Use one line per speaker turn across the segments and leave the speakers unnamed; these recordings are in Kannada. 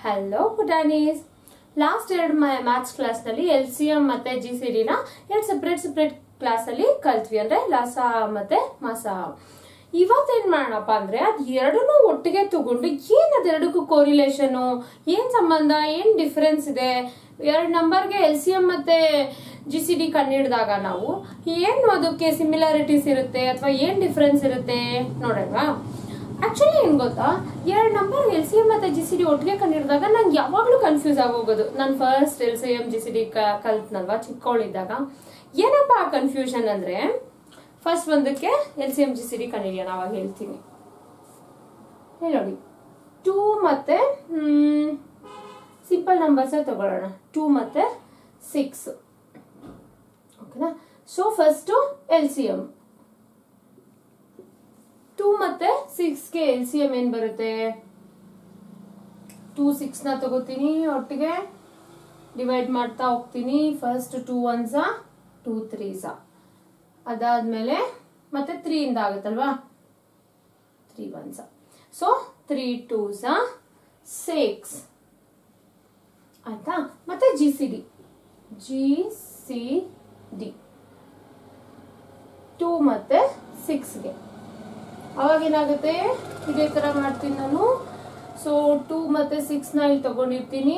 ಹಲೋ ಪುಟಾನೀಸ್ ಲಾಸ್ಟ್ ಎರಡು ಮ್ಯಾಥ್ಸ್ ಕ್ಲಾಸ್ನಲ್ಲಿ ಎಲ್ ಸಿ ಎಂ ಮತ್ತೆ ಜಿ ಸಿ ಡಿನ ಎರಡು ಸಪ್ರೇಟ್ ಸಪ್ರೇಟ್ ಕ್ಲಾಸಲ್ಲಿ ಕಲ್ತ್ವಿ ಅಂದ್ರೆ ಲಾಸ ಮತ್ತೆ ಮಾಸ ಇವತ್ತೇನ್ ಮಾಡೋಣಪ್ಪ ಅಂದ್ರೆ ಅದ್ ಎರಡನ್ನೂ ಒಟ್ಟಿಗೆ ತಗೊಂಡು ಏನ್ ಅದೆರಡಕ್ಕೂ ಕೋರಿಲೇಷನ್ ಏನ್ ಸಂಬಂಧ ಏನ್ ಡಿಫರೆನ್ಸ್ ಇದೆ ಎರಡು ನಂಬರ್ಗೆ ಎಲ್ ಸಿ ಎಂ ಮತ್ತೆ ಜಿ ಸಿ ಡಿ ಕಂಡಿಡಿದಾಗ ನಾವು ಏನು ಅದಕ್ಕೆ ಸಿಮಿಲಾರಿಟೀಸ್ ಇರುತ್ತೆ ಅಥವಾ ಏನ್ ಡಿಫರೆನ್ಸ್ ಇರುತ್ತೆ ನೋಡೋಣ ಆಕ್ಚುಲಿ ಏನ್ ಗೊತ್ತಾ ಎರಡು ನಂಬರ್ ಎಲ್ ಸಿ ಎಂ ಮತ್ತೆ ಜಿ ಸಿ ಡಿ ಒಟ್ಟಿಗೆ ಕಂಡಿಡಿದಾಗ ನಂಗೆ ಯಾವಾಗ್ಲೂ ಕನ್ಫ್ಯೂಸ್ ಆಗೋಗೋದು ನಾನು first L C M G C D ಕಲ್ತ್ನಲ್ವಾ ಚಿಕ್ಕವಳಿದ್ದಾಗ ಏನಪ್ಪ ಆ ಕನ್ಫ್ಯೂಷನ್ ಅಂದ್ರೆ ಫಸ್ಟ್ ಒಂದಕ್ಕೆ L C M G C D ಕಂಡಿಡಿಯೋಣ ಅವಾಗ ಹೇಳ್ತೀನಿ ಹೇಳಿ ನೋಡಿ ಟೂ ಮತ್ತೆ ಸಿಂಪಲ್ ನಂಬರ್ಸೇ ತಗೊಳ್ಳೋಣ ಟೂ ಮತ್ತೆ ಸಿಕ್ಸ್ ಓಕೆನಾ so first L C M two ಮತ್ತೆ ಸಿಕ್ಸ್ಗೆ ಎಲ್ ಸಿ ಎಂ ಏನ್ ಬರುತ್ತೆ ಟೂ ಸಿಕ್ಸ್ ನ ತಗೋತೀನಿ ಒಟ್ಟಿಗೆ ಡಿವೈಡ್ ಮಾಡ್ತಾ ಹೋಗ್ತೀನಿ ಫಸ್ಟ್ ಟೂ ಒನ್ಸ ಟೂ ತ್ರೀಸ ಅದಾದ್ಮೇಲೆ ಮತ್ತೆ ತ್ರೀ ಇಂದ ಆಗುತ್ತಲ್ವಾ ತ್ರೀ ಒನ್ಸ ಸೊ ತ್ರೀ ಟೂಸ ಸಿಕ್ಸ್ ಆಯ್ತಾ ಮತ್ತೆ G C D G C D two ಮತ್ತೆ ಸಿಕ್ಸ್ಗೆ ಅವಾಗ ಏನಾಗುತ್ತೆ ಇದೇ ತರ ಮಾಡ್ತೀನಿ ನಾನು ಸೊ ಟೂ ಮತ್ತೆ ಸಿಕ್ಸ್ ನ ಇಲ್ಲಿ ತಗೊಂಡಿರ್ತೀನಿ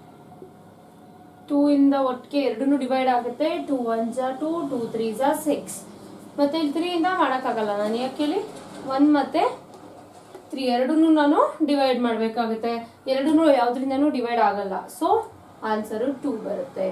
ಟೂ ಇಂದ ಒಟ್ಟಿಗೆ ಎರಡೂ ಡಿವೈಡ್ ಆಗುತ್ತೆ ಟೂ ಒನ್ ಜಾ ಟೂ ಟೂ ತ್ರೀ ಜಾ ಸಿಕ್ಸ್ ಮತ್ತೆ ಇಲ್ಲಿ ತ್ರೀ ಇಂದ ಮಾಡೋಕ್ಕಾಗಲ್ಲ ನಾನು ಯಾಕೆ ಒನ್ ಮತ್ತೆ ತ್ರೀ ಎರಡನ್ನೂ ನಾನು ಡಿವೈಡ್ ಮಾಡಬೇಕಾಗುತ್ತೆ ಎರಡನ್ನೂ ಯಾವ್ದ್ರಿಂದನೂ ಡಿವೈಡ್ ಆಗಲ್ಲ ಸೊ ಆನ್ಸರು ಟೂ ಬರುತ್ತೆ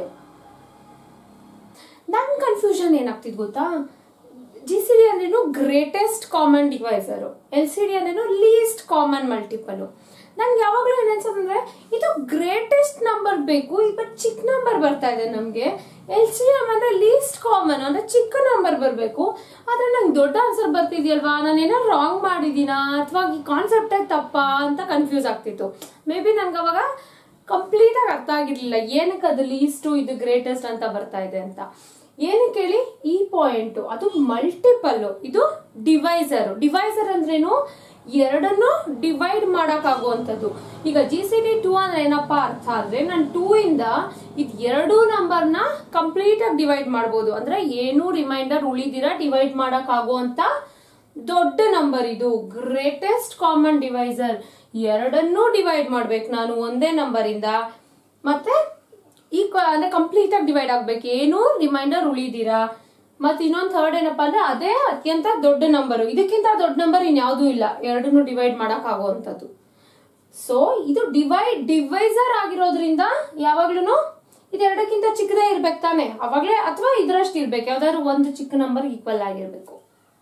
ನನ್ ಕನ್ಫ್ಯೂಷನ್ ಏನಾಗ್ತಿದ್ ಗೊತ್ತಾ ಜಿ ಸಿ ಡಿ ಅಂದ್ರೇನು greatest common divisor L C D ಅಂದ್ರೇನು ಲೀಸ್ಟ್ ಕಾಮನ್ ಮಲ್ಟಿಪಲ್ ನನ್ಗೆ ಯಾವಾಗಲೂ ಏನನ್ಸತ್ತಂದ್ರೆ ಇದು ಗ್ರೇಟೆಸ್ಟ್ ನಂಬರ್ ಬೇಕು ಇವತ್ತು ಚಿಕ್ಕ ನಂಬರ್ ಬರ್ತಾ ಇದೆ ನಮಗೆ ಎಲ್ ಸಿ ಎಂ ಅಂದ್ರೆ ಲೀಸ್ಟ್ ಕಾಮನ್ ಅಂದ್ರೆ ಚಿಕ್ಕ ನಂಬರ್ ಬರಬೇಕು ಆದ್ರೆ ನಂಗೆ ದೊಡ್ಡ ಆನ್ಸರ್ ಬರ್ತಿದ್ಯಲ್ವಾ ನಾನು ಏನೋ ರಾಂಗ್ ಮಾಡಿದೀನಾ ಅಥವಾ ಈ ಕಾನ್ಸೆಪ್ಟೇ ತಪ್ಪಾ ಅಂತ ಕನ್ಫ್ಯೂಸ್ ಆಗ್ತಿತ್ತು ಮೇ ಬಿ ನನ್ಗೆ ಅವಾಗ ಕಂಪ್ಲೀಟ್ ಆಗಿ ಅರ್ಥ ಆಗಿರ್ಲಿಲ್ಲ ಏನಕ್ಕೆ ಅದು ಲೀಸ್ಟು ಇದು ಗ್ರೇಟೆಸ್ಟ್ ಅಂತ ಬರ್ತಾ ಇದೆ ಅಂತ ಏನಕ್ಕೆ ಹೇಳಿ ಈ ಪಾಯಿಂಟ್ ಅದು ಮಲ್ಟಿಪಲ್ ಇದು ಡಿವೈಸರ್ ಡಿವೈಸರ್ ಅಂದ್ರೇನು ಎರಡನ್ನು ಡಿವೈಡ್ ಮಾಡಕ್ ಆಗುವಂಥದ್ದು ಈಗ ಜಿ ಸಿ ಡಿ ಟೂ ಅಂದ್ರೆ ಏನಪ್ಪಾ ಅರ್ಥ ಅಂದ್ರೆ ನಾನು ಟೂ ಇಂದ ಇದು ಎರಡು ನಂಬರ್ನ ಕಂಪ್ಲೀಟ್ ಆಗಿ ಡಿವೈಡ್ ಮಾಡ್ಬೋದು ಅಂದ್ರೆ ಏನು ರಿಮೈಂಡರ್ ಉಳಿದಿರ ಡಿವೈಡ್ ಮಾಡಕ್ ಆಗುವಂತ ದೊಡ್ಡ ನಂಬರ್ ಇದು ಗ್ರೇಟೆಸ್ಟ್ ಕಾಮನ್ ಡಿವೈಸರ್ ಎರಡನ್ನೂ ಡಿವೈಡ್ ಮಾಡ್ಬೇಕು ನಾನು ಒಂದೇ ನಂಬರ್ ಇಂದ ಮತ್ತೆ ಈ ಅಂದ್ರೆ ಕಂಪ್ಲೀಟ್ ಆಗಿ ಡಿವೈಡ್ ಆಗ್ಬೇಕು ಏನು ರಿಮೈಂಡರ್ ಉಳಿದಿರಾ ಮತ್ತೆ ಇನ್ನೊಂದು ಥರ್ಡ್ ಏನಪ್ಪಾ ಅಂದ್ರೆ ಅದೇ ಅತ್ಯಂತ ದೊಡ್ಡ ನಂಬರ್ ಇದಕ್ಕಿಂತ ದೊಡ್ಡ ನಂಬರ್ ಇನ್ಯಾವುದೂ ಇಲ್ಲ ಎರಡನ್ನೂ ಡಿವೈಡ್ ಮಾಡಕ್ ಆಗುವಂಥದ್ದು ಸೊ ಇದು ಡಿವೈಡ್ ಡಿವೈಸರ್ ಆಗಿರೋದ್ರಿಂದ ಯಾವಾಗ್ಲೂ ಇದೆರಡಕ್ಕಿಂತ ಚಿಕ್ಕದೇ ಇರ್ಬೇಕು ತಾನೆ ಅವಾಗ್ಲೇ ಅಥವಾ ಇದರಷ್ಟು ಇರ್ಬೇಕು ಯಾವ್ದಾದ್ರು ಒಂದು ಚಿಕ್ಕ ನಂಬರ್ ಈಕ್ವಲ್ ಆಗಿರ್ಬೇಕು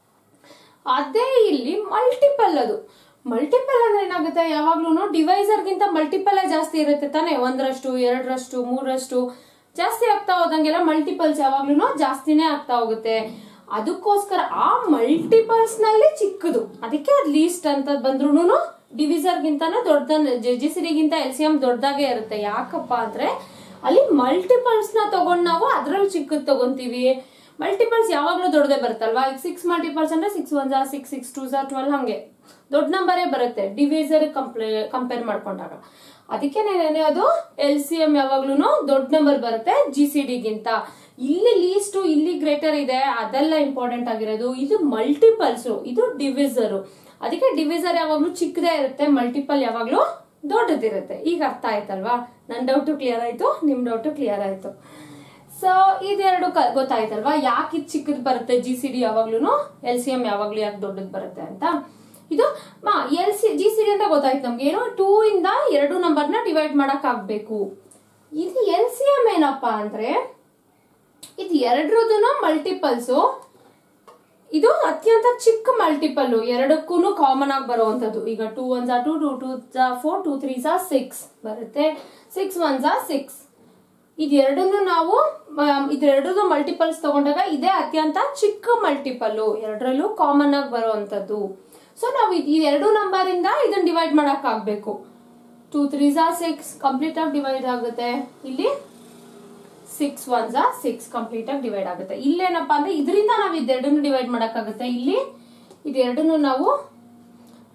ಅದೇ ಇಲ್ಲಿ ಮಲ್ಟಿಪಲ್ ಅದು ಮಲ್ಟಿಪಲ್ ಅಂದ್ರೆ ಏನಾಗುತ್ತೆ ಯಾವಾಗ್ಲೂ ಡಿವೈಸರ್ಗಿಂತ ಮಲ್ಟಿಪಲ್ ಜಾಸ್ತಿ ಇರುತ್ತೆ ತಾನೆ ಒಂದರಷ್ಟು ಎರಡರಷ್ಟು ಮೂರರಷ್ಟು ಜಾಸ್ತಿ ಆಗ್ತಾ ಹೋದಂಗೆಲ್ಲ ಮಲ್ಟಿಪಲ್ಸ್ ಯಾವಾಗ್ಲೂ ಜಾಸ್ತಿನೇ ಆಗ್ತಾ ಹೋಗುತ್ತೆ ಅದಕ್ಕೋಸ್ಕರ ಆ ಮಲ್ಟಿಪಲ್ಸ್ ನಲ್ಲಿ ಚಿಕ್ಕದು ಅದಕ್ಕೆ ಅದ್ ಲೀಸ್ಟ್ ಅಂತ ಬಂದ್ರು ಡಿವಿಸರ್ ಗಿಂತನ ದೊಡ್ಡ ಜಿ ಸಿ ಡಿಗಿಂತ ಎಲ್ ಸಿ ಎಂ ದೊಡ್ಡದಾಗೆ ಇರುತ್ತೆ ಯಾಕಪ್ಪ ಅಂದ್ರೆ ಅಲ್ಲಿ ಮಲ್ಟಿಪಲ್ಸ್ ನ ತಗೊಂಡ್ ನಾವು ಅದ್ರಲ್ಲಿ ಚಿಕ್ಕದ್ ತಗೊಂತೀವಿ ಮಲ್ಟಿಪಲ್ಸ್ ಯಾವಾಗ್ಲೂ ದೊಡ್ಡದೇ ಬರುತ್ತಲ್ವಾ ಈಗ ಸಿಕ್ಸ್ ಮಲ್ಟಿಪಲ್ಸ್ ಅಂದ್ರೆ ಸಿಕ್ಸ್ ಒನ್ ಜಾ ಸಿಕ್ಸ್ ಸಿಕ್ಸ್ ಟೂ ಜಾ ಟ್ವೆಲ್ ಹಂಗೆ ದೊಡ್ಡ ನಂಬರೇ ಬರುತ್ತೆ ಡಿವೈಸರ್ ಕಂಪ್ಲೇ ಕಂಪೇರ್ ಮಾಡ್ಕೊಂಡಾಗ ಅದಕ್ಕೆ ಅದು ಎಲ್ ಸಿ ಎಂ ಯಾವಾಗ್ಲೂ ದೊಡ್ಡ ನಂಬರ್ ಬರುತ್ತೆ ಜಿ ಸಿ ಡಿಗಿಂತ ಇಲ್ಲಿ ಲೀಸ್ಟ್ ಇಲ್ಲಿ ಗ್ರೇಟರ್ ಇದೆ ಅದೆಲ್ಲ ಇಂಪಾರ್ಟೆಂಟ್ ಆಗಿರೋದು ಇದು ಮಲ್ಟಿಪಲ್ಸ್ ಇದು ಡಿವಿಸರ್ ಅದಕ್ಕೆ ಡಿವಿಸರ್ ಯಾವಾಗ್ಲೂ ಚಿಕ್ಕದೇ ಇರುತ್ತೆ ಮಲ್ಟಿಪಲ್ ಯಾವಾಗ್ಲೂ ದೊಡ್ಡದಿರುತ್ತೆ ಈಗ ಅರ್ಥ ಆಯ್ತಲ್ವಾ ನನ್ ಡೌಟು ಕ್ಲಿಯರ್ ಆಯ್ತು ನಿಮ್ ಡೌಟು ಕ್ಲಿಯರ್ ಆಯ್ತು ಸೊ ಇದೆರಡು ಗೊತ್ತಾಯ್ತಲ್ವಾ ಯಾಕೆ ಇದು ಚಿಕ್ಕದ್ ಬರುತ್ತೆ ಜಿ ಸಿ ಡಿ ಯಾವಾಗ್ಲೂ ಎಲ್ ಸಿ ಎಂ ಯಾವಾಗ್ಲೂ ಯಾಕೆ ದೊಡ್ಡದ್ ಬರುತ್ತೆ ಅಂತ ಇದು L C G C D ಅಂತ ಗೊತ್ತಾಯ್ತು ನಮ್ಗೆ ಏನು ಟೂ ಇಂದ ಎರಡು ನಂಬರ್ನ ಡಿವೈಡ್ ಮಾಡಕ್ ಆಗ್ಬೇಕು ಇದು ಎಲ್ ಸಿ ಎಂ ಏನಪ್ಪಾ ಅಂದ್ರೆ ಇದು ಎರಡರದೂ ಮಲ್ಟಿಪಲ್ಸ್ ಇದು ಅತ್ಯಂತ ಚಿಕ್ಕ ಮಲ್ಟಿಪಲ್ ಎರಡಕ್ಕೂ ಕಾಮನ್ ಆಗಿ ಬರುವಂತದ್ದು ಈಗ ಟೂ ಒನ್ ಜಾ ಟೂ ಟೂ ಟೂ ಜಾ ಫೋರ್ ಟೂ ತ್ರೀ ಜಾ ಸಿಕ್ಸ್ ಬರುತ್ತೆ ಸಿಕ್ಸ್ ಒನ್ ಜಾ ಸಿಕ್ಸ್ ಇದೆರಡನ್ನು ನಾವು ಇದೆರಡದು ಮಲ್ಟಿಪಲ್ಸ್ ತಗೊಂಡಾಗ ಇದೇ ಅತ್ಯಂತ ಚಿಕ್ಕ ಮಲ್ಟಿಪಲ್ ಎರಡರಲ್ಲೂ ಕಾಮನ್ ಆಗಿ ಬರುವಂತದ್ದು ಸೊ ನಾವು ಈ ಎರಡು ನಂಬರ್ ಇಂದ ಇದನ್ನ ಡಿವೈಡ್ ಮಾಡಕ್ ಆಗ್ಬೇಕು ಟೂ ತ್ರೀ ಜಾ ಸಿಕ್ಸ್ ಕಂಪ್ಲೀಟ್ ಆಗಿ ಡಿವೈಡ್ ಆಗುತ್ತೆ ಇಲ್ಲಿ ಸಿಕ್ಸ್ ಒನ್ ಜಾ ಸಿಕ್ಸ್ ಕಂಪ್ಲೀಟ್ ಆಗಿ ಡಿವೈಡ್ ಆಗುತ್ತೆ ಇಲ್ಲೇನಪ್ಪಾ ಅಂದ್ರೆ ಇದರಿಂದ ನಾವು ಇದೆರಡನ್ನು ಡಿವೈಡ್ ಮಾಡಕ್ಕಾಗುತ್ತೆ ಇಲ್ಲಿ ಇದೆರಡನ್ನು ನಾವು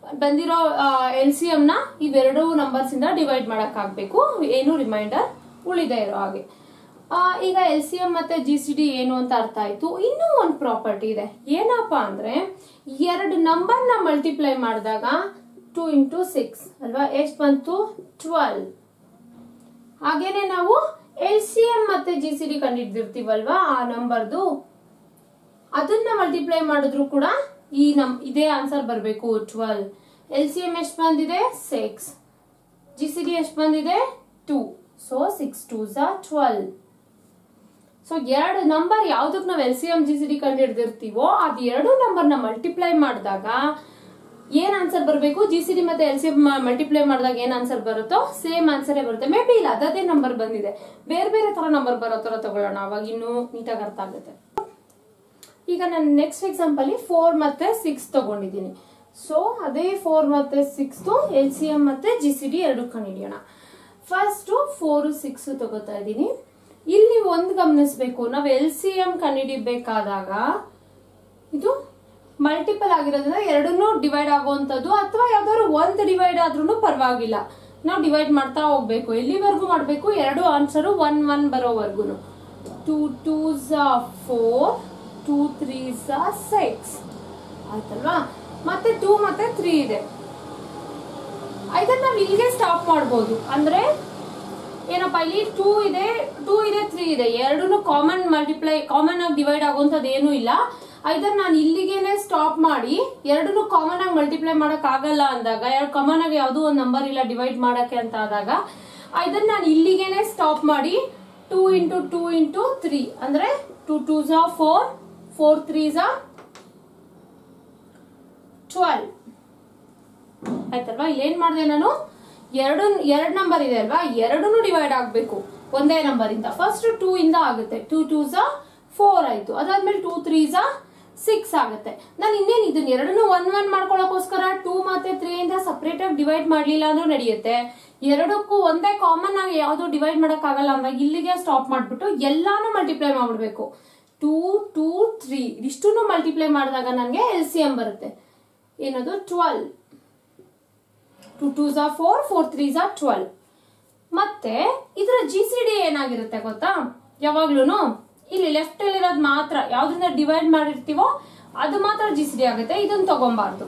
ಬಂದಿರೋ ಎಲ್ ಸಿ ಎಂ ನ ಇವೆರಡು ನಂಬರ್ಸ್ ಇಂದ ಡಿವೈಡ್ ಮಾಡಕ್ ಆಗ್ಬೇಕು ಏನು ರಿಮೈಂಡರ್ ಉಳಿದೇ ಇರೋ ಹಾಗೆ ಆ, ಈಗ ಎಲ್ ಸಿ ಎಂ ಮತ್ತೆ ಜಿ ಸಿ ಡಿ ಏನು ಅಂತ ಅರ್ಥ ಆಯ್ತು ಇನ್ನೂ ಒಂದು ಪ್ರಾಪರ್ಟಿ ಇದೆ ಏನಪ್ಪಾ ಅಂದ್ರೆ ಎರಡು ನಂಬರ್ ನ ಮಲ್ಟಿಪ್ಲೈ ಮಾಡಿದಾಗ ಟೂ ಇಂಟು ಸಿಕ್ಸ್ ಅಲ್ವಾ ಎಷ್ಟು ಬಂತು ಟ್ವೆಲ್ ಹಾಗೇನೆ ನಾವು ಎಲ್ ಸಿ ಎಂ ಮತ್ತೆ ಜಿ ಸಿ ಡಿ ಕಂಡಿಡ್ದಿರ್ತೀವಲ್ವಾ ಆ ನಂಬರ್ದು ಅದನ್ನ ಮಲ್ಟಿಪ್ಲೈ ಮಾಡಿದ್ರು ಕೂಡ ಈ ನಮ್ ಇದೇ ಆನ್ಸರ್ ಬರಬೇಕು ಟ್ವೆಲ್ ಎಲ್ ಸಿ ಎಂ ಎಷ್ಟು ಬಂದಿದೆ ಸಿಕ್ಸ್ ಜಿ ಸಿ ಡಿ ಎಷ್ಟು ಬಂದಿದೆ ಟೂ ಸೊ ಸಿಕ್ಸ್ ಟೂ ಝಾ ಟ್ವೆಲ್ ಸೊ ಎರಡು ನಂಬರ್ ಯಾವ್ದಕ್ ನಾವು L C M G C D ಕಂಡು ಹಿಡ್ದಿರ್ತೀವೋ ಅದ್ ಎರಡು ನಂಬರ್ನ ಮಲ್ಟಿಪ್ಲೈ ಮಾಡಿದಾಗ ಏನ್ ಆನ್ಸರ್ ಬರಬೇಕು ಜಿ ಸಿ ಡಿ ಮತ್ತೆ ಎಲ್ ಸಿ ಎಂ ಮಲ್ಟಿಪ್ಲೈ ಮಾಡಿದಾಗ ಏನ್ ಆನ್ಸರ್ ಬರುತ್ತೋ ಸೇಮ್ ಆನ್ಸರೇ ಬರುತ್ತೆ ಮೇ ಬಿ ಇಲ್ಲ ಅದೇ ನಂಬರ್ ಬಂದಿದೆ ಬೇರೆ ಬೇರೆ ತರ ನಂಬರ್ ಬರೋ ತರ ತಗೊಳ್ಳೋಣ ಅವಾಗ ಇನ್ನೂ ನೀಟಾಗಿ ಅರ್ಥ ಆಗುತ್ತೆ ಈಗ ನಾನು ನೆಕ್ಸ್ಟ್ ಎಕ್ಸಾಂಪಲ್ ಫೋರ್ ಮತ್ತೆ ಸಿಕ್ಸ್ ತಗೊಂಡಿದ್ದೀನಿ ಸೊ ಅದೇ ಫೋರ್ ಮತ್ತೆ ಸಿಕ್ಸ್ ಎಲ್ ಸಿ ಎಂ ಮತ್ತೆ ಜಿ ಸಿ ಡಿ ಎರಡು ಕಂಡುಹಿಡಿಯೋಣ ಫಸ್ಟ್ ಫೋರ್ ಸಿಕ್ಸ್ ತಗೋತಾ ಇದ್ದೀನಿ ಇಲ್ಲಿ ನೀವು ಒಂದು ಗಮನಿಸಬೇಕು ನಾವು ಎಲ್ ಸಿ ಎಂ ಕಂಡುಹಿಡಿಬೇಕಾದಾಗ ಇದು ಮಲ್ಟಿಪಲ್ ಆಗಿರೋದ್ರಿಂದ ಎರಡನ್ನೂ ಡಿವೈಡ್ ಆಗುವಂಥದ್ದು ಅಥವಾ ಯಾವ್ದಾದ್ರು ಒಂದು ಡಿವೈಡ್ ಆದ್ರೂ ಪರವಾಗಿಲ್ಲ ನಾವು ಡಿವೈಡ್ ಮಾಡ್ತಾ ಹೋಗ್ಬೇಕು ಎಲ್ಲಿವರೆಗೂ ಮಾಡಬೇಕು ಎರಡು ಆನ್ಸರು ಒನ್ ಒನ್ ಬರೋವರೆಗೂ ಟೂ ಟೂ ಝಾ ಫೋರ್ ಟೂ ತ್ರೀ ಝಾ ಸಿಕ್ಸ್ ಆಯ್ತಲ್ವಾ ಮತ್ತೆ ಟೂ ಮತ್ತೆ ತ್ರೀ ಇದೆ ಇದನ್ನ ನಾವು ಇಲ್ಲಿಗೆ ಸ್ಟಾಪ್ ಮಾಡ್ಬೋದು ಅಂದ್ರೆ ಏನಪ್ಪಾ ಇಲ್ಲಿ ಟೂ ಇದೆ ಟೂ ಇದೆ ತ್ರೀ ಇದೆ ಎರಡೂ ಕಾಮನ್ ಮಲ್ಟಿಪ್ಲೈ ಕಾಮನ್ ಆಗಿ ಡಿವೈಡ್ ಆಗುವಂಥದ್ದು ಏನೂ ಇಲ್ಲ ಇದನ್ನ ನಾನು ಇಲ್ಲಿಗೆನೆ ಸ್ಟಾಪ್ ಮಾಡಿ ಎರಡನ್ನೂ ಕಾಮನ್ ಆಗಿ ಮಲ್ಟಿಪ್ಲೈ ಮಾಡಕ್ ಆಗಲ್ಲ ಅಂದಾಗ ಎರಡು ಕಾಮನ್ ಆಗಿ ಯಾವುದೋ ಒಂದು ನಂಬರ್ ಇಲ್ಲ ಡಿವೈಡ್ ಮಾಡಕ್ಕೆ ಅಂತ ಆದಾಗ ಇದನ್ನ ನಾನು ಇಲ್ಲಿಗೆನೆ ಸ್ಟಾಪ್ ಮಾಡಿ two into two into three ಅಂದ್ರೆ ಟೂ ಟೂ ಝಾ ಫೋರ್ ಫೋರ್ ತ್ರೀ ಝಾ ಟ್ವೆಲ್ ಆಯ್ತಲ್ವಾ ಇಲ್ಲಿ ಏನ್ ಮಾಡಿದೆ ನಾನು ಎರಡು ಎರಡ್ ನಂಬರ್ ಇದೆ ಅಲ್ವಾ ಎರಡನ್ನೂ ಡಿವೈಡ್ ಆಗ್ಬೇಕು ಒಂದೇ ನಂಬರ್ ಇಂದ ಫಸ್ಟ್ ಟೂ ಇಂದ ಆಗುತ್ತೆ ಟೂ ಟೂ ಝಾ ಫೋರ್ ಆಯ್ತು ಅದಾದ್ಮೇಲೆ ಟೂ ತ್ರೀ ಝಾ ಸಿಕ್ಸ್ ಆಗುತ್ತೆ ನಾನು ಇನ್ನೇನು ಇದನ್ನ ಎರಡನ್ನೂ ಒನ್ ಒನ್ ಮಾಡ್ಕೊಳಕೋಸ್ಕರ ಟೂ ಮತ್ತೆ ತ್ರೀ ಇಂದ ಸಪ್ರೇಟ್ ಆಗಿ ಡಿವೈಡ್ ಮಾಡ್ಲಿಲ್ಲ ಅಂದ್ರೂ ನಡೆಯುತ್ತೆ ಎರಡಕ್ಕೂ ಒಂದೇ ಕಾಮನ್ ಆಗಿ ಯಾವ್ದು ಡಿವೈಡ್ ಮಾಡಕ್ ಆಗಲ್ಲ ಅಂದಾಗ ಇಲ್ಲಿಗೆ ಸ್ಟಾಪ್ ಮಾಡ್ಬಿಟ್ಟು ಎಲ್ಲಾನು ಮಲ್ಟಿಪ್ಲೈ ಮಾಡ್ಬಿಡ್ಬೇಕು ಟೂ ಟೂ ತ್ರೀ ಇಷ್ಟನ್ನು ಮಲ್ಟಿಪ್ಲೈ ಮಾಡಿದಾಗ ನನಗೆ ಎಲ್ ಸಿ ಎಂ ಬರುತ್ತೆ ಏನದು ಟ್ವೆಲ್ ಟು ಟೂ ಝಾ ಫೋರ್ ಫೋರ್ ತ್ರೀ ಝಾ ಟ್ವೆಲ್ ಮತ್ತೆ ಇದರ ಜಿ ಸಿ ಡಿ ಏನಾಗಿರುತ್ತೆ ಗೊತ್ತಾ ಯಾವಾಗ್ಲೂ ಇಲ್ಲಿ ಲೆಫ್ಟ್ ಅಲ್ಲಿ ಇರೋದು ಮಾತ್ರ ಯಾವ್ದ್ರಿಂದ ಡಿವೈಡ್ ಮಾಡಿರ್ತೀವೋ ಅದು ಮಾತ್ರ ಜಿ ಸಿ ಡಿ ಆಗುತ್ತೆ ಇದನ್ನ ತಗೊಬಾರ್ದು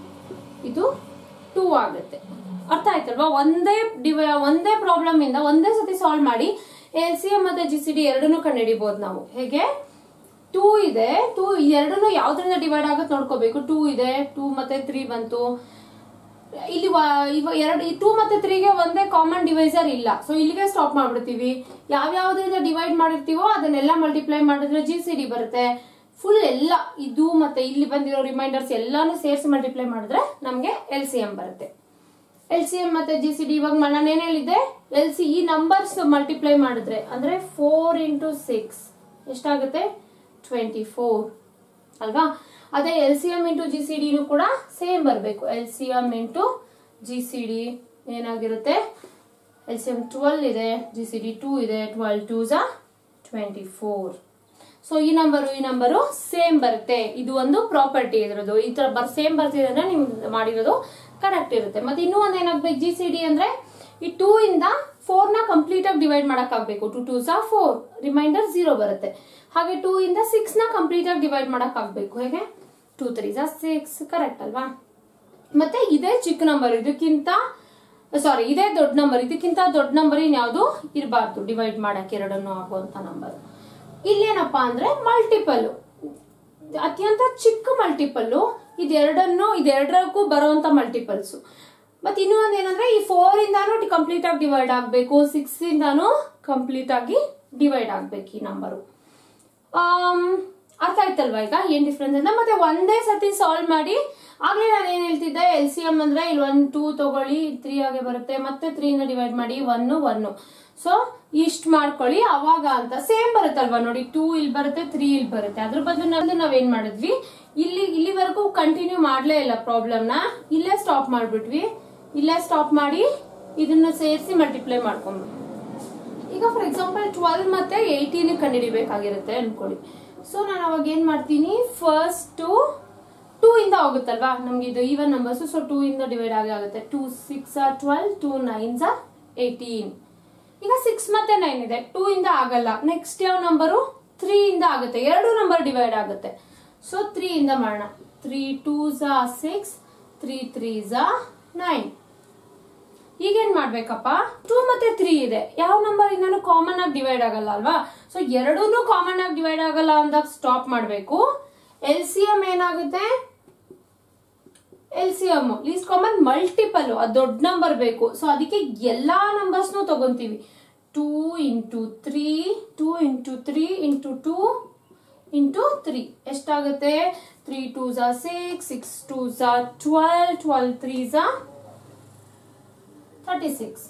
ಇದು ಟೂ ಆಗುತ್ತೆ ಅರ್ಥ ಆಯ್ತಲ್ವಾ ಒಂದೇ ಡಿವೈ ಒಂದೇ ಪ್ರಾಬ್ಲಮ್ ಇಂದ ಒಂದೇ ಸತಿ ಸಾಲ್ವ್ ಮಾಡಿ ಎಲ್ ಸಿ ಎಂ ಮತ್ತೆ ಜಿ ಸಿ ಡಿ ಎರಡನ್ನೂ ಕಂಡುಹಿಡಿಬಹುದು ನಾವು ಹೇಗೆ ಟೂ ಇದೆ ಟೂ ಎರಡನ್ನೂ ಯಾವ್ದ್ರಿಂದ ಡಿವೈಡ್ ಆಗುತ್ತೆ ನೋಡ್ಕೋಬೇಕು ಟೂ ಇದೆ ಟೂ ಮತ್ತೆ ತ್ರೀ ಬಂತು ಇಲ್ಲಿ ವ- ಇವ ಎರಡು ಟೂ ಮತ್ತೆ ತ್ರೀಗೆ ಒಂದೇ ಕಾಮನ್ ಡಿವೈಸರ್ ಇಲ್ಲ ಸೊ ಇಲ್ಲಿಗೆ ಸ್ಟಾಪ್ ಮಾಡ್ಬಿಡ್ತೀವಿ ಯಾವ್ಯಾವ್ದ್ರಿಂದ ಡಿವೈಡ್ ಮಾಡಿರ್ತೀವೋ ಅದನ್ನೆಲ್ಲ ಮಲ್ಟಿಪ್ಲೈ ಮಾಡಿದ್ರೆ ಜಿ ಸಿ ಡಿ ಬರುತ್ತೆ ಫುಲ್ ಎಲ್ಲ ಇದು ಮತ್ತೆ ಇಲ್ಲಿ ಬಂದಿರೋ ರಿಮೈಂಡರ್ಸ್ ಎಲ್ಲಾನು ಸೇರಿಸಿ ಮಲ್ಟಿಪ್ಲೈ ಮಾಡಿದ್ರೆ ನಮಗೆ ಎಲ್ ಸಿ ಎಂ ಬರುತ್ತೆ ಎಲ್ ಸಿ ಎಂ ಮತ್ತೆ ಜಿ ಸಿ ಡಿ ಇವಾಗ ನಾನು ಏನ್ ಹೇಳಿದ್ದೆ ಎಲ್ ಸಿ ಈ ನಂಬರ್ಸ್ ಮಲ್ಟಿಪ್ಲೈ ಮಾಡಿದ್ರೆ ಅಂದ್ರೆ ಫೋರ್ ಇಂಟು ಸಿಕ್ಸ್ ಎಷ್ಟಾಗುತ್ತೆ ಟ್ವೆಂಟಿ ಫೋರ್ ಅಲ್ವಾ ಅದೇ L C M into G C ಡಿನೂ ಕೂಡ ಸೇಮ್ ಬರಬೇಕು L C M into G C D ಏನಾಗಿರುತ್ತೆ ಎಲ್ ಸಿ ಎಂ ಟ್ವೆಲ್ ಇದೆ ಜಿ ಸಿ ಡಿ ಟೂ ಇದೆ ಟ್ವೆಲ್ ಟೂ ಝಾ ಟ್ವೆಂಟಿ ಫೋರ್ ಸೊ ಈ ನಂಬರು ಈ ನಂಬರು ಸೇಮ್ ಬರುತ್ತೆ ಇದು ಒಂದು ಪ್ರಾಪರ್ಟಿ ಇದ್ರದ್ದು ಈ ತರ ಬರ್ ಸೇಮ್ ಬರ್ತಿದೆ ಅಂದ್ರೆ ನಿಮ್ ಮಾಡಿರೋದು ಕರೆಕ್ಟ್ ಇರುತ್ತೆ ಮತ್ತೆ ಇನ್ನೂ ಒಂದ್ ಏನಾಗ್ಬೇಕು ಜಿ ಸಿ ಡಿ ಅಂದ್ರೆ ಈ ಟೂ ಇಂದ ಫೋರ್ ನ ಕಂಪ್ಲೀಟ್ ಆಗಿ ಡಿವೈಡ್ ಮಾಡಕ್ ಆಗ್ಬೇಕು ಟು ಟೂ ಝಾ ಫೋರ್ ರಿಮೈಂಡರ್ ಝೀರೋ ಬರುತ್ತೆ ಹಾಗೆ ಟೂ ಇಂದ ಸಿಕ್ಸ್ ನ ಕಂಪ್ಲೀಟ್ ಆಗಿ ಡಿವೈಡ್ ಮಾಡಕ್ ಆಗ್ಬೇಕು ಹೇಗೆ ಟೂ ತ್ರೀ ಝಾ ಸಿಕ್ಸ್ ಕರೆಕ್ಟ್ ಅಲ್ವಾ ಮತ್ತೆ ಇದೇ ಚಿಕ್ಕ ನಂಬರ್ ಇದಕ್ಕಿಂತ ಸಾರಿ ಇದೇ ದೊಡ್ಡ ನಂಬರ್ ಇದಕ್ಕಿಂತ ದೊಡ್ಡ ನಂಬರ್ ಇನ್ಯಾವುದು ಇರಬಾರ್ದು ಡಿವೈಡ್ ಮಾಡಕ್ಕೆ ಎರಡನ್ನು ಆಗುವಂತ ನಂಬರ್ ಇಲ್ಲೇನಪ್ಪಾ ಅಂದ್ರೆ ಮಲ್ಟಿಪಲ್ ಅತ್ಯಂತ ಚಿಕ್ಕ ಮಲ್ಟಿಪಲ್ ಇದೆರಡನ್ನು ಇದೆರಡಕ್ಕೂ ಬರುವಂತ ಮಲ್ಟಿಪಲ್ಸ್ ಮತ್ತೆ ಇನ್ನೂ ಒಂದ್ ಏನಂದ್ರೆ ಈ ಫೋರ್ ಇಂದಾನು ಕಂಪ್ಲೀಟ್ ಆಗಿ ಡಿವೈಡ್ ಆಗ್ಬೇಕು ಸಿಕ್ಸ್ ಇಂದಾನು ಕಂಪ್ಲೀಟ್ ಆಗಿ ಡಿವೈಡ್ ಆಗ್ಬೇಕು ಈ ನಂಬರು ಆಮ್, ಅರ್ಥ ಆಯ್ತಲ್ವಾ ಈಗ ಏನ್ ಡಿಫ್ರೆನ್ಸ್ ಅಂತ ಮತ್ತೆ ಒಂದೇ ಸತಿ ಸಾಲ್ವ್ ಮಾಡಿ ಆಗ್ಲೇ ನಾನು ಏನ್ ಹೇಳ್ತಿದ್ದೆ ಎಲ್ ಸಿ ಎಂ ಅಂದ್ರೆ ಇಲ್ಲಿ ಒನ್ ಟೂ ತಗೊಳ್ಳಿ ತ್ರೀ ಆಗಿ ಬರುತ್ತೆ ಮತ್ತೆ ತ್ರೀ ಇಂದ ಡಿವೈಡ್ ಮಾಡಿ ಒನ್ ಒನ್ ಸೊ ಇಷ್ಟ ಮಾಡ್ಕೊಳ್ಳಿ ಅವಾಗ ಅಂತ ಸೇಮ್ ಬರುತ್ತಲ್ವಾ ನೋಡಿ ಟೂ ಇಲ್ಲಿ ಬರುತ್ತೆ ತ್ರೀ ಇಲ್ಲಿ ಬರುತ್ತೆ ಅದ್ರ ಬದಲು ನಂದು ನಾವೇನ್ ಮಾಡಿದ್ವಿ ಇಲ್ಲಿ ಇಲ್ಲಿವರೆಗೂ ಕಂಟಿನ್ಯೂ ಮಾಡ್ಲೇ ಇಲ್ಲ ಪ್ರಾಬ್ಲಮ್ ನ ಇಲ್ಲೇ ಸ್ಟಾಪ್ ಮಾಡ್ಬಿಟ್ವಿ ಇಲ್ಲೇ ಸ್ಟಾಪ್ ಮಾಡಿ ಇದನ್ನ ಸೇರಿಸಿ ಮಲ್ಟಿಪ್ಲೈ ಮಾಡ್ಕೊಂಡ್ವಿ ಈಗ ಫಾರ್ ಎಕ್ಸಾಂಪಲ್ ಟ್ವೆಲ್ ಮತ್ತೆ ಏಯ್ಟೀನ್ ಕಂಡುಹಿಡಿಬೇಕಾಗಿರುತ್ತೆ ಅನ್ಕೊಳ್ಳಿ ಸೊ ನಾನು ಅವಾಗ ಏನ್ ಮಾಡ್ತೀನಿ ಫಸ್ಟ್ ಟೂ ಇಂದ ಹೋಗುತ್ತಲ್ವಾ ನಮ್ಗೆ ಇದು ಈವನ್ ನಂಬರ್ಸ್ ಸೊ ಟೂ ಇಂದ ಡಿವೈಡ್ ಆಗಿ ಆಗುತ್ತೆ two six twelve two nines eighteen ಈಗ ಸಿಕ್ಸ್ ಮತ್ತೆ ನೈನ್ ಇದೆ ಟೂ ಇಂದ ಆಗಲ್ಲ ನೆಕ್ಸ್ಟ್ ಯಾವ ನಂಬರು ತ್ರೀ ಇಂದ ಆಗುತ್ತೆ ಎರಡು ನಂಬರ್ ಡಿವೈಡ್ ಆಗುತ್ತೆ ಸೊ ತ್ರೀ ಇಂದ ಮಾಡೋಣ ತ್ರೀ ಟೂ ಝಾ ಸಿಕ್ಸ್ ತ್ರೀ ತ್ರೀ ಝಾ ನೈನ್ ಈಗೇನ್ ಮಾಡ್ಬೇಕಪ್ಪ ಟೂ ಮತ್ತೆ ತ್ರೀ ಇದೆ ಯಾವ ನಂಬರ್ ಇಂದನು ಕಾಮನ್ ಆಗಿ ಡಿವೈಡ್ ಆಗಲ್ಲ ಅಲ್ವಾ ಸೊ ಎರಡೂನು ಕಾಮನ್ ಆಗಿ ಡಿವೈಡ್ ಆಗಲ್ಲ ಅಂದಾಗ ಸ್ಟಾಪ್ ಮಾಡಬೇಕು ಎಲ್ ಸಿ ಎಂ ಏನಾಗುತ್ತೆ L C M least common multiple ಅದು ದೊಡ್ಡ ನಂಬರ್ ಬೇಕು ಸೊ ಅದಕ್ಕೆ ಎಲ್ಲಾ ನಂಬರ್ಸ್ನು ತಗೊಂತೀವಿ two into three two into three into two into three ಎಷ್ಟಾಗುತ್ತೆ ತ್ರೀ ಟೂ ಝಾ ಸಿಕ್ಸ್ ಸಿಕ್ಸ್ ಟೂ ಝಾ ಟ್ವೆಲ್ ಟ್ವೆಲ್ ತ್ರೀ ಝಾ ಥರ್ಟಿ ಸಿಕ್ಸ್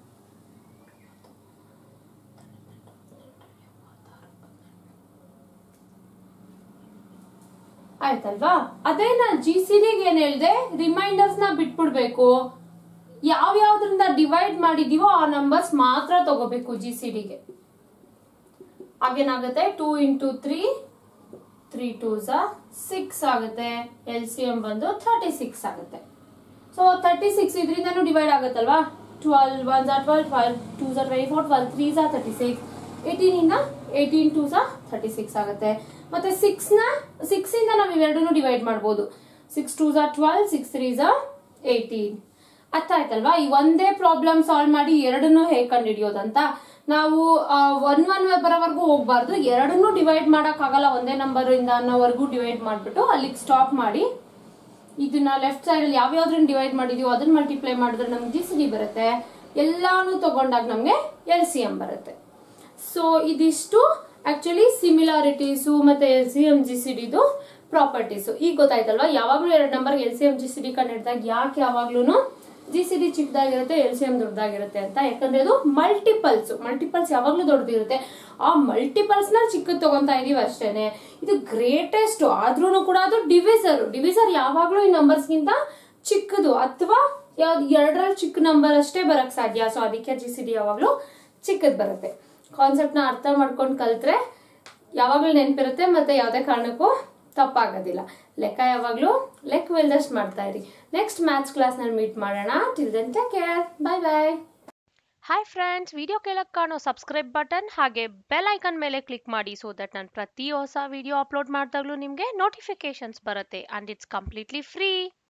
ಆಯ್ತಲ್ವಾ ಅದೇ ನಾ ಜಿ ಸಿಡಿಗೆ ಏನ್ ಹೇಳ್ದೆ ರಿಮೈಂಡರ್ಸ್ ನ ಬಿಟ್ಬಿಡ್ಬೇಕು ಯಾವ ಯಾವ್ದ್ರಿಂದ ಡಿವೈಡ್ ಮಾಡಿದೀವೋ ಆ ನಂಬರ್ಸ್ ಮಾತ್ರ ತಗೋಬೇಕು ಜಿ ಸಿಡಿಗೆ ಆಗೇನಾಗುತ್ತೆ two into three three two ಝಾ ಸಿಕ್ಸ್ ಆಗುತ್ತೆ ಎಲ್ ಸಿ ಎಂ ಬಂದು ಥರ್ಟಿ ಸಿಕ್ಸ್ ಆಗುತ್ತೆ ಸೊ ತರ್ಟಿ ಸಿಕ್ಸ್ ಇದರಿಂದನೂ ಡಿವೈಡ್ ಆಗುತ್ತಲ್ವಾ ಟ್ವೆಲ್ ಒನ್ ಝಾ ಟ್ವೆಲ್ ಟ್ವೆಲ್ ಟೂ ಝಾ ಟ್ವೆಂಟಿ ಫೋರ್ ಟ್ವೆಲ್ ತ್ರೀ ಝಾ ತರ್ಟಿ ಸಿಕ್ಸ್ ಏಯ್ಟೀನ್ ಇಂದ ಏಯ್ಟೀನ್ ಟೂ ಝಾ ಥರ್ಟಿ ಸಿಕ್ಸ್ ಆಗುತ್ತೆ ಮತ್ತೆ ಸಿಕ್ಸ್ ನ ಸಿಕ್ಸ್ ಇಂದ ನಾವು ಇವೆರಡನ್ನು ಡಿವೈಡ್ ಮಾಡ್ಬೋದು ಸಿಕ್ಸ್ ಟೂ ಝಾ ಟ್ವೆಲ್ ಸಿಕ್ಸ್ ತ್ರೀ ಝಾ ಏಯ್ಟೀನ್ ಅರ್ಥ ಆಯ್ತಲ್ವಾ ಈ ಒಂದೇ ಪ್ರಾಬ್ಲಮ್ ಸಾಲ್ವ್ ಮಾಡಿ ಎರಡನ್ನೂ ಹೇಗೆ ಕಂಡುಹಿಡಿಯೋದಂತ ನಾವು ಒನ್ ಒನ್ ಬರೋವರೆಗೂ ಹೋಗ್ಬಾರ್ದು ಎರಡನ್ನೂ ಡಿವೈಡ್ ಆಗಲ್ಲ ಒಂದೇ ನಂಬರ್ ಇಂದ ಅನ್ನೋವರೆಗೂ ಡಿವೈಡ್ ಮಾಡ್ಬಿಟ್ಟು ಅಲ್ಲಿಗೆ ಸ್ಟಾಪ್ ಮಾಡಿ ಇದನ್ನ ಲೆಫ್ಟ್ ಸೈಡ್ ಅಲ್ಲಿ ಯಾವ್ಯಾವ್ದ್ರನ್ನ ಡಿವೈಡ್ ಮಾಡಿದೀವೋ ಅದನ್ನ ಮಲ್ಟಿಪ್ಲೈ ಮಾಡಿದ್ರೆ ನಮ್ಗೆ ಜಿ ಸಿ ಡಿ ಬರುತ್ತೆ ಎಲ್ಲಾನು ತಗೊಂಡಾಗ ನಮ್ಗೆ ಎಲ್ ಸಿ ಎಂ ಬರುತ್ತೆ ಸೊ ಇದಿಷ್ಟು ಆಕ್ಚುಲಿ ಸಿಮಿಲಾರಿಟೀಸು ಮತ್ತೆ L C M G C ಡಿದು ಪ್ರಾಪರ್ಟೀಸು ಈಗ ಗೊತ್ತಾಯ್ತಲ್ವಾ ಯಾವಾಗ್ಲೂ ಎರಡು number L C M G C D ಕಂಡಿಡ್ದಾಗ ಯಾಕೆ ಯಾವಾಗ್ಲೂ ಜಿ ಸಿ ಡಿ ಚಿಕ್ಕದಾಗಿರುತ್ತೆ ಎಲ್ ಸಿ ಎಂ ದೊಡ್ಡದಾಗಿರುತ್ತೆ ಅಂತ ಯಾಕಂದ್ರೆ ಅದು ಮಲ್ಟಿಪಲ್ಸ್ ಮಲ್ಟಿಪಲ್ಸ್ ಯಾವಾಗ್ಲೂ ದೊಡ್ಡದಿರುತ್ತೆ ಆ ಮಲ್ಟಿಪಲ್ಸ್ ನ ಚಿಕ್ಕದ್ ತಗೊಂತಾ ಇದೀವಿ ಅಷ್ಟೇನೆ ಇದು ಗ್ರೇಟೆಸ್ಟ್ ಆದ್ರೂ ಕೂಡ ಅದು ಡಿವಿಸರ್ ಡಿವಿಸರ್ ಯಾವಾಗ್ಲೂ ಈ ನಂಬರ್ಸ್ ಗಿಂತ ಚಿಕ್ಕದು ಅಥವಾ ಯಾವ್ದು ಎರಡರಲ್ಲಿ ಚಿಕ್ಕ ನಂಬರ್ ಅಷ್ಟೇ ಬರಕ್ ಸಾಧ್ಯ ಸೊ ಅದಕ್ಕೆ ಜಿ ಸಿ ಡಿ ಯಾವಾಗ್ಲೂ ಚಿಕ್ಕದ್ ಬರುತ್ತೆ ಕಾನ್ಸೆಪ್ಟ್ ನ ಅರ್ಥ ಮಾಡ್ಕೊಂಡು ಕಲ್ತ್ರೆ ಯಾವಾಗ್ಲೂ ನೆನಪಿರುತ್ತೆ ಮತ್ತೆ ಯಾವುದೇ ಕಾರಣಕ್ಕೂ ತಪ್ಪಾಗೋದಿಲ್ಲ ಲೆಕ್ಕ ಯಾವಾಗ್ಲೂ ಲೆಕ್ಕವಿಲ್ದಷ್ಟು ಮಾಡ್ತಾ ಇರಿ ನೆಕ್ಸ್ಟ್ ಮ್ಯಾಥ್ಸ್ ಕ್ಲಾಸ್ನಲ್ಲಿ ಮೀಟ್ ಮಾಡೋಣ till then take care bye bye
hi friends video ಕೆಳಗೆ ಕಾಣೋ ಸಬ್ಸ್ಕ್ರೈಬ್ ಬಟನ್ ಹಾಗೆ ಬೆಲ್ ಐಕನ್ ಮೇಲೆ ಕ್ಲಿಕ್ ಮಾಡಿ ಸೊ ದಟ್ ನಾನು ಪ್ರತಿ ಹೊಸ ವಿಡಿಯೋ ಅಪ್ಲೋಡ್ ಮಾಡಿದಾಗಲೂ ನಿಮಗೆ ನೋಟಿಫಿಕೇಶನ್ಸ್ ಬರುತ್ತೆ ಆ್ಯಂಡ್ ಇಟ್ಸ್ ಕಂಪ್ಲೀಟ್ಲಿ ಫ್ರೀ